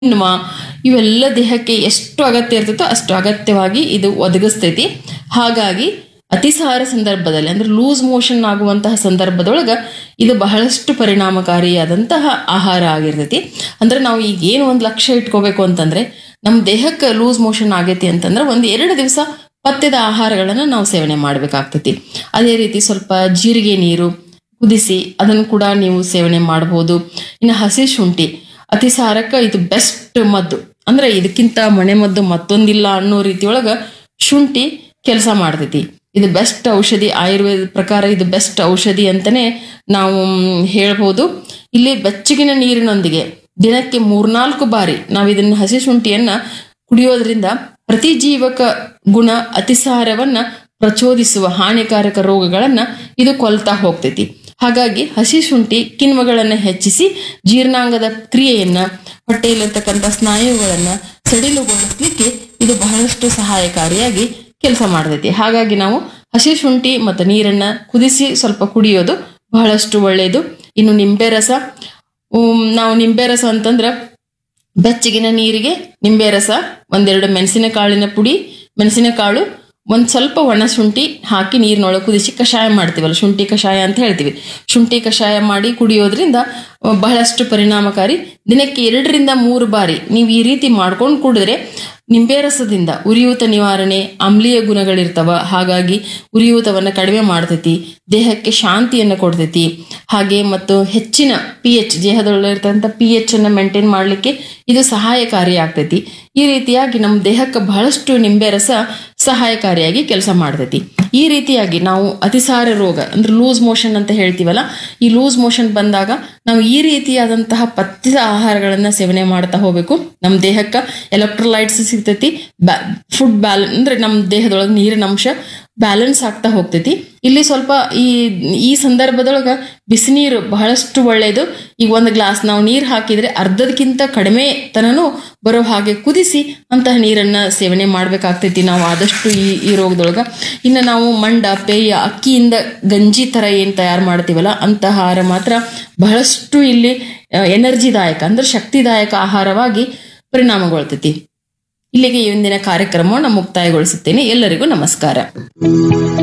ಕಿಣ್ವ ಇವೆಲ್ಲ ದೇಹಕ್ಕೆ ಎಷ್ಟು ಅಗತ್ಯ ಇರ್ತೈತೋ ಅಷ್ಟು ಅಗತ್ಯವಾಗಿ ಇದು ಒದಗಿಸ್ತೈತಿ ಹಾಗಾಗಿ ಅತಿಸಾರ ಸಂದರ್ಭದಲ್ಲಿ ಅಂದ್ರೆ ಲೂಸ್ ಮೋಷನ್ ಆಗುವಂತಹ ಸಂದರ್ಭದೊಳಗ ಇದು ಬಹಳಷ್ಟು ಪರಿಣಾಮಕಾರಿಯಾದಂತಹ ಆಹಾರ ಆಗಿರ್ತೈತಿ ಅಂದ್ರೆ ನಾವು ಈಗ ಏನು ಒಂದು ಲಕ್ಷ್ಯ ಇಟ್ಕೋಬೇಕು ಅಂತಂದ್ರೆ ನಮ್ಮ ದೇಹಕ್ಕೆ ಲೂಸ್ ಮೋಷನ್ ಆಗೈತಿ ಅಂತಂದ್ರೆ ಒಂದು ಎರಡು ದಿವಸ ಪಥ್ಯದ ಆಹಾರಗಳನ್ನು ನಾವು ಸೇವನೆ ಮಾಡಬೇಕಾಗ್ತೈತಿ ಅದೇ ರೀತಿ ಸ್ವಲ್ಪ ಜೀರಿಗೆ ನೀರು ಕುದಿಸಿ ಅದನ್ನು ಕೂಡ ನೀವು ಸೇವನೆ ಮಾಡಬಹುದು ಇನ್ನು ಹಸಿ ಶುಂಠಿ ಅತಿಸಾರಕ್ಕೆ ಇದು ಬೆಸ್ಟ್ ಮದ್ದು ಅಂದ್ರೆ ಇದಕ್ಕಿಂತ ಮನೆ ಮದ್ದು ಮತ್ತೊಂದಿಲ್ಲ ಅನ್ನೋ ರೀತಿಯೊಳಗ ಶುಂಠಿ ಕೆಲಸ ಮಾಡ್ತೈತಿ ಇದು ಬೆಸ್ಟ್ ಔಷಧಿ ಆಯುರ್ವೇದ ಪ್ರಕಾರ ಇದು ಬೆಸ್ಟ್ ಔಷಧಿ ಅಂತಾನೆ ನಾವು ಮ್, ಹೇಳ್ಬೋದು ಇಲ್ಲಿ ಬೆಚ್ಚಗಿನ ನೀರಿನೊಂದಿಗೆ ದಿನಕ್ಕೆ ಮೂರ್ನಾಲ್ಕು ಬಾರಿ ನಾವು ಇದನ್ನ ಹಸಿ ಶುಂಠಿಯನ್ನ ಕುಡಿಯೋದ್ರಿಂದ ಪ್ರತಿಜೀವಕ ಗುಣ ಅತಿಸಾರವನ್ನ ಪ್ರಚೋದಿಸುವ ಹಾನಿಕಾರಕ ರೋಗಗಳನ್ನ ಇದು ಕೊಲ್ತಾ ಹೋಗ್ತೈತಿ ಹಾಗಾಗಿ ಹಸಿ ಶುಂಠಿ ಕಿಣ್ವಗಳನ್ನ ಹೆಚ್ಚಿಸಿ ಜೀರ್ಣಾಂಗದ ಕ್ರಿಯೆಯನ್ನ ಹೊಟ್ಟೆಯಲ್ಲಿರ್ತಕ್ಕಂಥ ಸ್ನಾಯುಗಳನ್ನ ಸಡಿಲುಗೊಳಿಸ್ಲಿಕ್ಕೆ ಇದು ಬಹಳಷ್ಟು ಸಹಾಯಕಾರಿಯಾಗಿ ಕೆಲಸ ಮಾಡ್ತೈತಿ ಹಾಗಾಗಿ ನಾವು ಹಸಿ ಶುಂಠಿ ಮತ್ತು ನೀರನ್ನ ಕುದಿಸಿ ಸ್ವಲ್ಪ ಕುಡಿಯೋದು ಬಹಳಷ್ಟು ಒಳ್ಳೆಯದು ಇನ್ನು ನಿಂಬೆ ರಸ ಉಮ್, ನಾವು ನಿಂಬೆ ರಸ ಅಂತಂದ್ರೆ ಬೆಚ್ಚಗಿನ ನೀರಿಗೆ ನಿಂಬೆ ರಸ ಒಂದೆರಡು ಮೆಣಸಿನಕಾಳಿನ ಪುಡಿ ಮೆಣಸಿನಕಾಳು ಒಂದು ಸ್ವಲ್ಪ ಒಣ ಶುಂಠಿ ಹಾಕಿ ನೀರಿನೊಳಗೆ ಕುದಿಸಿ ಕಷಾಯ ಮಾಡ್ತೀವಲ್ಲ ಶುಂಠಿ ಕಷಾಯ ಅಂತ ಹೇಳ್ತೀವಿ ಶುಂಠಿ ಕಷಾಯ ಮಾಡಿ ಕುಡಿಯೋದ್ರಿಂದ ಅಹ್, ಬಹಳಷ್ಟು ಪರಿಣಾಮಕಾರಿ ದಿನಕ್ಕೆ ಎರಡರಿಂದ ಮೂರು ಬಾರಿ ನೀವು ಈ ರೀತಿ ಮಾಡ್ಕೊಂಡು ಕುಡಿದ್ರೆ ನಿಂಬೆ ರಸದಿಂದ ಉರಿಯೂತ ನಿವಾರಣೆ ಆಮ್ಲೀಯ ಗುಣಗಳಿರ್ತಾವ ಹಾಗಾಗಿ ಉರಿಯೂತವನ್ನು ಕಡಿಮೆ ಮಾಡ್ತೈತಿ ದೇಹಕ್ಕೆ ಶಾಂತಿಯನ್ನು ಕೊಡ್ತೈತಿ ಹಾಗೆ ಮತ್ತು ಹೆಚ್ಚಿನ ಪಿ ಎಚ್ ದೇಹದೊಳಗಿರ್ತಂಥ ಪಿ ಎಚ್ ಅನ್ನು ಮೇಂಟೈನ್ ಮಾಡಲಿಕ್ಕೆ ಇದು ಸಹಾಯಕಾರಿ ಆಗ್ತೈತಿ ಈ ರೀತಿಯಾಗಿ ನಮ್ಮ ದೇಹಕ್ಕೆ ಬಹಳಷ್ಟು ನಿಂಬೆ ರಸ ಸಹಾಯಕಾರಿಯಾಗಿ ಕೆಲಸ ಮಾಡ್ತೈತಿ ಈ ರೀತಿಯಾಗಿ ನಾವು ಅತಿಸಾರ ರೋಗ ಅಂದ್ರೆ ಲೂಸ್ ಮೋಷನ್ ಅಂತ ಹೇಳ್ತೀವಲ್ಲ ಈ ಲೂಸ್ ಮೋಷನ್ ಬಂದಾಗ ನಾವು ಈ ರೀತಿಯಾದಂತಹ ಪಥ್ಯದ ಆಹಾರಗಳನ್ನ ಸೇವನೆ ಮಾಡ್ತಾ ಹೋಗ್ಬೇಕು ನಮ್ಮ ದೇಹಕ್ಕೆ ಎಲೆಕ್ಟ್ರೋಲೈಟ್ಸ್ ಸಿಗ್ತೈತಿ ಫುಡ್ ಬ್ಯಾಲ ಅಂದ್ರೆ ನಮ್ಮ ದೇಹದೊಳಗೆ ನೀರಿನ ಅಂಶ ಬ್ಯಾಲೆನ್ಸ್ ಆಗ್ತಾ ಹೋಗ್ತೈತಿ ಇಲ್ಲಿ ಸ್ವಲ್ಪ ಈ ಈ ಸಂದರ್ಭದೊಳಗ ಬಿಸಿನೀರು ಬಹಳಷ್ಟು ಒಳ್ಳೆಯದು ಈಗ ಒಂದು ಗ್ಲಾಸ್ ನಾವು ನೀರು ಹಾಕಿದ್ರೆ ಅರ್ಧದಕ್ಕಿಂತ ಕಡಿಮೆ ತನನು ಬರೋ ಹಾಗೆ ಕುದಿಸಿ ಅಂತಹ ನೀರನ್ನ ಸೇವನೆ ಮಾಡ್ಬೇಕಾಗ್ತೈತಿ ನಾವು ಆದಷ್ಟು ಈ ಈ ರೋಗದೊಳಗ ಇನ್ನು ನಾವು ಮಂಡ ಪೇಯ ಅಕ್ಕಿಯಿಂದ ಗಂಜಿ ತರ ಏನ್ ತಯಾರು ಮಾಡ್ತೀವಲ್ಲ ಅಂತಹ ಆಹಾರ ಮಾತ್ರ ಬಹಳಷ್ಟು ಇಲ್ಲಿ ಎನರ್ಜಿದಾಯಕ ಅಂದ್ರೆ ಶಕ್ತಿದಾಯಕ ಆಹಾರವಾಗಿ ಪರಿಣಾಮಗೊಳ್ತೈತಿ ಇಲ್ಲಿಗೆ ಈ ಒಂದಿನ ಕಾರ್ಯಕ್ರಮವನ್ನು ಮುಕ್ತಾಯಗೊಳಿಸುತ್ತೇನೆ ಎಲ್ಲರಿಗೂ ನಮಸ್ಕಾರ